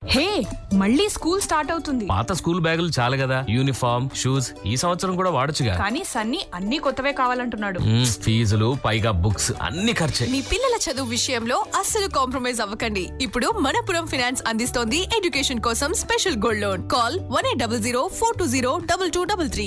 హే మళ్ళీ school start అవుతుంది పాత స్కూల్ బ్యాగులు చాలు కదా యూనిఫామ్ షూస్ ఈ సంవత్సరం కూడా వాడొచ్చుగా కానీ సన్నీ అన్ని కొత్తవే కావాలంటున్నాడు మ్మ్, ఫీజులు పైగా బుక్స్ అన్ని ఖర్చే మీ పిల్లల చదువు విషయంలో అస్సలు కాంప్రమైజ్ అవ్వకండి ఇప్పుడు మనపురం ఫినాన్స్ అందిస్తోంది ఎడ్యుకేషన్ కోసం special gold loan call one eight double zero four two zero double two double three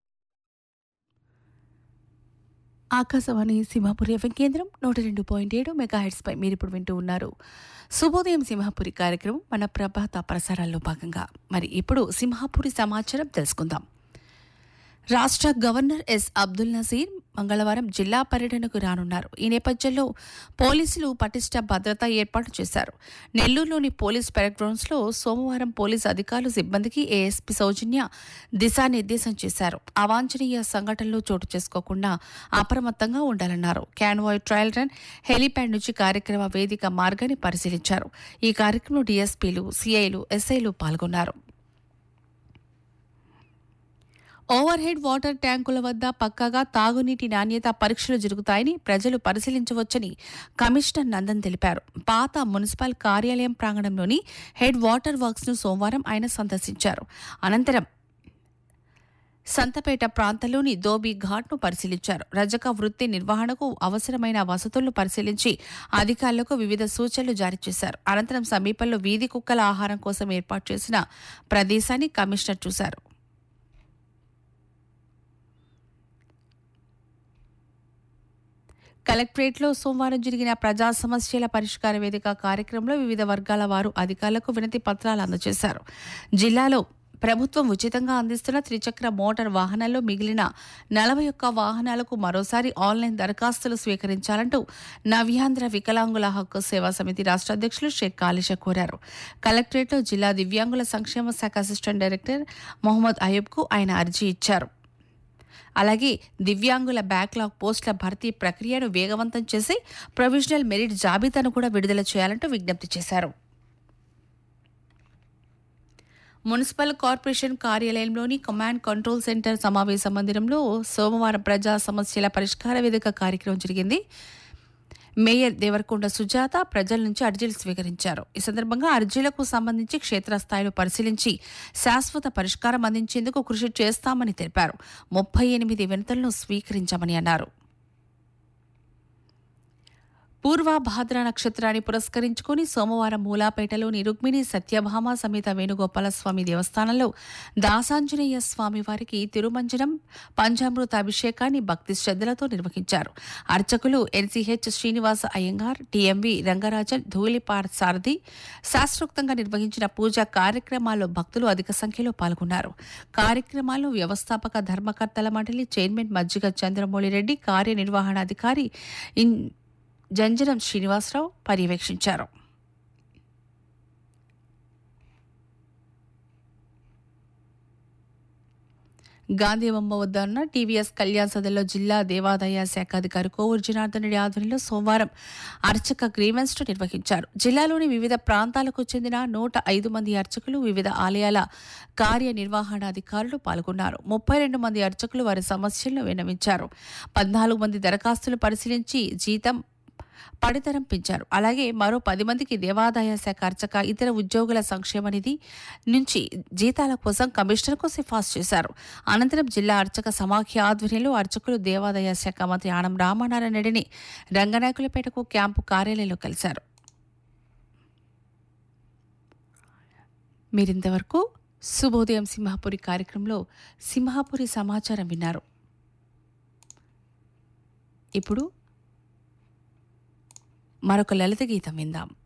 Akashvani Simhapuri FM కేంద్రం నూట రెండు పాయింట్ ఏడు మెగా పై మీరు ఇప్పుడు వింటూ ఉన్నారు శుభోదయం సింహాపురి కార్యక్రమం మన ప్రభాత ప్రసారాల్లో భాగంగా మరి ఇప్పుడు సింహాపురి సమాచారం తెలుసుకుందాం రాష్ట్ర గవర్నర్ ఎస్ అబ్దుల్ నజీర్ మంగళవారం జిల్లా పర్యటనకు రానున్నారు ఈ నేపథ్యంలో పోలీసులు పటిష్ట భద్రత ఏర్పాటు చేశారు నెల్లూరులోని పోలీస్ పెరడ్ గ్రౌండ్స్లో సోమవారం పోలీసు అధికారులు సిబ్బందికి ఏఎస్పీ సౌజన్య దిశానిర్దేశం చేశారు అవాంఛనీయ సంఘటనలు చోటు చేసుకోకుండా అప్రమత్తంగా ఉండాలన్నారు క్యాన్వాయ్ ట్రయల్ రన్ హెలీప్యాడ్ నుంచి కార్యక్రమ వేదిక మార్గాన్ని పరిశీలించారు ఈ కార్యక్రమంలో డీఎస్పీలు సీఐలు ఎస్ఐలు పాల్గొన్నారు ఓవర్ హెడ్ వాటర్ ట్యాంకుల వద్ద పక్కాగా తాగునీటి నాణ్యత పరీక్షలు జరుగుతాయని ప్రజలు పరిశీలించవచ్చని కమిషనర్ నందన్ తెలిపారు పాత మున్సిపల్ కార్యాలయం ప్రాంగణంలోని హెడ్ వాటర్ వర్క్స్ ను సోమవారం ఆయన సందర్శించారు అనంతరం సంతపేట ప్రాంతంలోని దోబీ ఘాట్ను పరిశీలించారు రజక వృత్తి నిర్వహణకు అవసరమైన వసతులను పరిశీలించి అధికారులకు వివిధ సూచనలు జారీ చేశారు అనంతరం సమీపంలో వీధి కుక్కల ఆహారం కోసం ఏర్పాటు చేసిన ప్రదేశాన్ని కమిషనర్ చూశారు కలెక్టరేట్లో సోమవారం జరిగిన ప్రజా సమస్యల పరిష్కార వేదిక కార్యక్రమంలో వివిధ వర్గాల వారు అధికారులకు వినతి పత్రాలు అందజేశారు జిల్లాలో ప్రభుత్వం ఉచితంగా అందిస్తున్న త్రిచక్ర మోటార్ వాహనాల్లో మిగిలిన నలభై ఒక్క వాహనాలకు మరోసారి ఆన్లైన్ దరఖాస్తులు స్వీకరించాలంటూ నవ్యాంధ్ర వికలాంగుల హక్కు సేవా సమితి రాష్ట్ర అధ్యక్షులు షేక్ కాలిష కోరారు కలెక్టరేట్లో జిల్లా దివ్యాంగుల సంక్షేమ శాఖ అసిస్టెంట్ డైరెక్టర్ మొహమ్మద్ అయూబ్కు ఆయన అర్జీ ఇచ్చారు అలాగే దివ్యాంగుల బ్యాక్లాగ్ పోస్టుల భర్తీ ప్రక్రియను వేగవంతం చేసి ప్రొవిజనల్ మెరిట్ జాబితాను కూడా విడుదల చేయాలంటూ విజ్ఞప్తి చేశారు మున్సిపల్ కార్పొరేషన్ కార్యాలయంలోని కమాండ్ కంట్రోల్ సెంటర్ సమావేశ మందిరంలో సోమవారం ప్రజా సమస్యల పరిష్కార వేదిక కార్యక్రమం జరిగింది మేయర్ దేవరకొండ సుజాత ప్రజల నుంచి అర్జీలు స్వీకరించారు ఈ సందర్భంగా అర్జీలకు సంబంధించి క్షేత్రస్థాయిలో పరిశీలించి శాశ్వత పరిష్కారం అందించేందుకు కృషి చేస్తామని తెలిపారు ముప్పై ఎనిమిది వినతులను స్వీకరించామని అన్నారు పూర్వభాద్ర నక్షత్రాన్ని పురస్కరించుకుని సోమవారం మూలాపేటలోని రుక్మిణి సత్యభామ సమేత వేణుగోపాల స్వామి దేవస్థానంలో దాసాంజనేయ స్వామి వారికి తిరుమంజనం పంచామృత అభిషేకాన్ని భక్తి శ్రద్ధలతో నిర్వహించారు అర్చకులు ఎన్సీహెచ్ శ్రీనివాస అయ్యంగార్ టీఎంవి రంగరాజన్ ధూళిపార్ సారథి శాస్త్రోక్తంగా నిర్వహించిన పూజా కార్యక్రమాల్లో భక్తులు అధిక సంఖ్యలో పాల్గొన్నారు కార్యక్రమాల్లో వ్యవస్థాపక ధర్మకర్తల మండలి చైర్మన్ మజ్జిగ చంద్రమౌళిరెడ్డి కార్యనిర్వహణాధికారి ఇన్ జంజరం శ్రీనివాసరావు పర్యవేక్షించారు గాంధీ బొమ్మ వద్ద ఉన్న టీవీఎస్ కళ్యాణ్ సదల్లో జిల్లా దేవాదాయ శాఖ అధికారి కోవూరు జనార్దన్ రెడ్డి ఆధ్వర్యంలో సోమవారం అర్చక గ్రీవెన్స్ నిర్వహించారు జిల్లాలోని వివిధ ప్రాంతాలకు చెందిన నూట ఐదు మంది అర్చకులు వివిధ ఆలయాల కార్యనిర్వహణాధికారులు పాల్గొన్నారు ముప్పై రెండు మంది అర్చకులు వారి సమస్యలను విన్నవించారు పద్నాలుగు మంది దరఖాస్తులు పరిశీలించి జీతం పడితరం పెంచారు అలాగే మరో పది మందికి దేవాదాయ శాఖ అర్చక ఇతర ఉద్యోగుల సంక్షేమ నిధి నుంచి జీతాల కోసం కమిషనర్కు సిఫార్సు చేశారు అనంతరం జిల్లా అర్చక సమాఖ్య ఆధ్వర్యంలో అర్చకులు దేవాదాయ శాఖ మంత్రి ఆనం రామనారాయణ రెడ్డిని రంగనాయకులపేటకు క్యాంపు కార్యాలయంలో కలిశారు మీరింతవరకు శుభోదయం సింహాపురి కార్యక్రమంలో సింహాపురి సమాచారం విన్నారు ఇప్పుడు మరొక లలిత గీతం విందాం